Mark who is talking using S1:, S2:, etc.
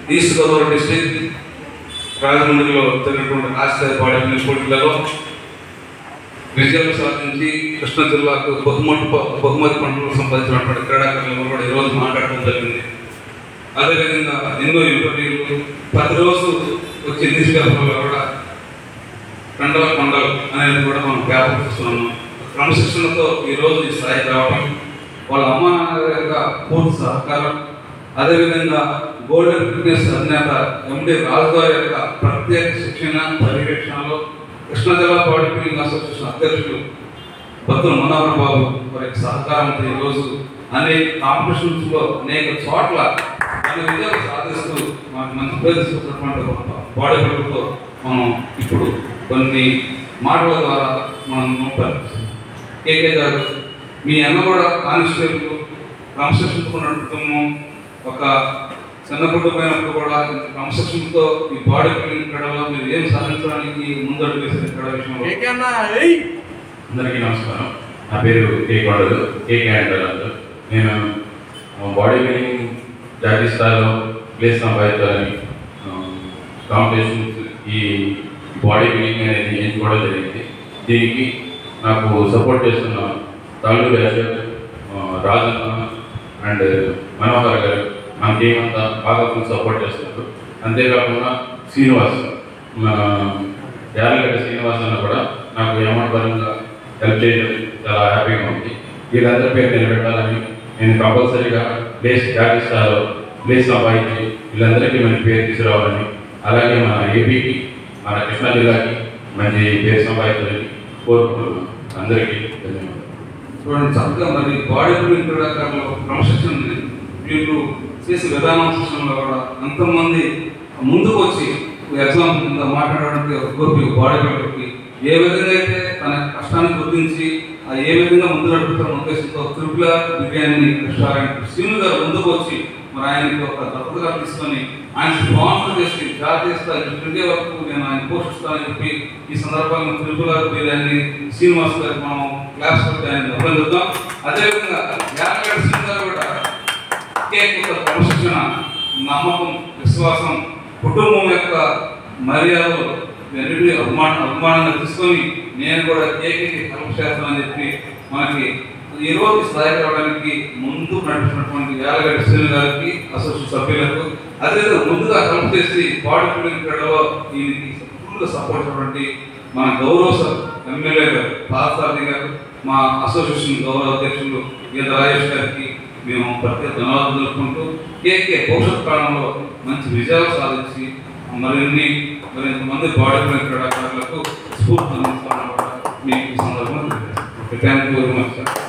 S1: East Godavari district రాజమండ్రిలో జరిగినటువంటి Rashtriya body building పోటీలలో విజయాలు సాధించి కృష్ణా జిల్లాకు బహుమతి బహుమతి పంటలు సంపాదించినటువంటి క్రీడాకారులు కూడా ఈరోజు మాట్లాడడం జరిగింది అదేవిధంగా ఎన్నో ఇంటర్వ్యూలు ప్రతిరోజు వచ్చే న్యూస్ పేపర్లో కూడా కండల కొండలు అనేది కూడా మనం పేపర్ చూస్తున్నాము క్రమశిక్షణతో ఈరోజు ఈ స్థాయికి రావడం వాళ్ళ అమ్మ నాన్న యొక్క పూర్తి సహకారం అదేవిధంగా గోల్డెన్ ఫిట్నెస్ అధినేత ఎండి రాజు గారి యొక్క ప్రత్యేక శిక్షణ పర్యవేక్షణలో కృష్ణా జిల్లా బాడీ బిల్డింగ్ అసోసియేషన్ అధ్యక్షులు భక్తుల మనోహర్ బాబు వారి యొక్క సహకారంతో ఈరోజు అనేక కాంపిటీషన్స్ లో అనేక చోట్ల మన విజయాలు సాధిస్తూ మనకు మంచి పేరు తీసుకున్నటువంటి బాడీ బిల్డర్తో మనం ఇప్పుడు కొన్ని మాటల ద్వారా మనం నొప్పాలి కేకే గారు మీ అన్న కూడా కానిస్టేబుల్ క్రమశిక్షణకున్న కుటుంబం ఒక చిన్న కుటుంబమైనప్పుడు కూడా ఇంత క్రమశిక్షణతో ఈ బాడీ బిల్డింగ్ క్రీడలో మీరు ఏం సాధించడానికి ముందడుగు వేసిన క్రీడ విషయంలో
S2: అందరికీ నమస్కారం నా పేరు కే కొండలు కే క్యాండల్ నేను బాడీ బిల్డింగ్ జాతీయ స్థాయిలో ప్లేస్ సంపాదించాలని కాంపిటీషన్స్ ఈ బాడీ బిల్డింగ్ అనేది ఎంచుకోవడం జరిగింది దీనికి నాకు సపోర్ట్ చేస్తున్న తాళ్ళూరు అశోక్ ఆ, రాజన్న అండ్ మనోహర్ గారు మన టీం అంతా బాగా ఫుల్ సపోర్ట్ చేస్తున్నారు అంతేకాకుండా శ్రీనివాస్ మన యాదగిరి శ్రీనివాస్ అన్న కూడా నాకు అమౌంట్ పరంగా హెల్ప్ చేయడం చాలా హ్యాపీగా ఉంది వీళ్ళందరి పేరు నిలబెట్టాలని నేను కంపల్సరీగా ప్లేస్ జాతీయ స్థాయిలో ప్లేస్ సంపాదించి వీళ్ళందరికీ మంచి పేరు తీసుకురావాలని అలాగే మన ఏపీకి మన కృష్ణా జిల్లాకి మంచి పేరు సంపాదించాలని కోరుకుంటున్నాను అందరికీ ధన్యవాదాలు
S1: చూడండి చక్కగా మరి బాడీ బిల్డింగ్ క్రీడాకారులు క్రమశిక్షణ ఉంది. వీళ్ళు చేసే విధానం శిక్షణలో కూడా ఎంతమంది ముందుకు వచ్చి ఎగ్జాంపుల్ కింద మాట్లాడడానికి ఒక గోపి బాడీ బిల్డర్కి ఏ విధంగా అయితే తన కష్టాన్ని గుర్తించి ఆ ఏ విధంగా ముందు నడుపుతున్న ఉద్దేశంతో త్రిపుల బిర్యానీ రెస్టారెంట్ శ్రీను గారు ముందుకు వచ్చి మరి ఆయనకి ఒక దత్తతగా తీసుకొని ఆయన స్పాన్సర్ చేసి జాతీయ స్థాయి ఇండియా వరకు నేను ఆయన పోషిస్తానని చెప్పి ఈ సందర్భంగా త్రిపుల బిర్యానీ శ్రీనివాస్ గారికి మనం క్లాస్ పెట్టి ఆయన అభినందిద్దాం అదేవిధంగా యాదగారి శ్రీను గారు కూడా కేక్ యొక్క క్రమశిక్షణ నమ్మకం విశ్వాసం కుటుంబం యొక్క మర్యాదలు ఇవన్నిటిని అభిమాన అభిమానంగా తీసుకొని నేను కూడా కేక్కి హెల్ప్ చేస్తానని చెప్పి మనకి ఈ రోజు స్థాయికి రావడానికి ముందు నడిపినటువంటి యాలగడ్డ శ్రీను గారికి అసోసియేషన్ సభ్యులకు అదేవిధంగా ముందుగా హెల్ప్ చేసి బాడీ బిల్డింగ్ క్రీడలో దీనికి ఫుల్గా సపోర్ట్ చేసినటువంటి మన గౌరవ స- ఎమ్మెల్యే గారు పార్థసారథి గారు మా అసోసియేషన్ గౌరవ అధ్యక్షులు గీత రాజేష్ గారికి మేము ప్రత్యేక ధన్యవాదాలు తెలుపుకుంటూ కేకే భవిష్యత్ కాలంలో మంచి విజయాలు సాధించి మరిన్ని మరింత మంది బాడీ బిల్డింగ్ క్రీడాకారులకు స్ఫూర్తి అందిస్తామని కూడా మీకు ఈ సందర్భంగా thank you very much sir